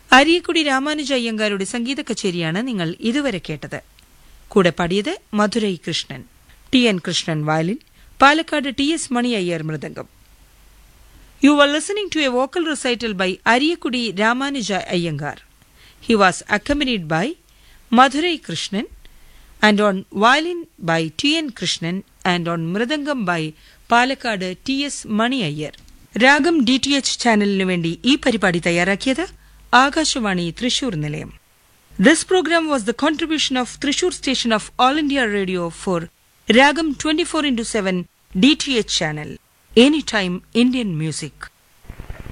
അരിയക്കുടി രാമാനുജ അയ്യങ്കാരുടെ സംഗീത കച്ചേരിയാണ് നിങ്ങൾ ഇതുവരെ കേട്ടത് കൂടെ പാടിയത് Madurai Krishnan T N Krishnan violin Palakkad T S Mani Iyer mridangam you are listening to a vocal recital by Ariyakudi Ramanuja Iyengar he was accompanied by Madurai Krishnan and on violin by T N Krishnan and on mridangam by Palakkad T S Mani Iyer ragam D T H ചാനലിനു വേണ്ടി ഈ പരിപാടി തയ്യാറാക്കിയത് ആകാശവാണി തൃശൂർ നിലയം This program was the contribution of Trishur station of All India Radio for Ragam 24 into 7 DTH channel. Anytime Indian music.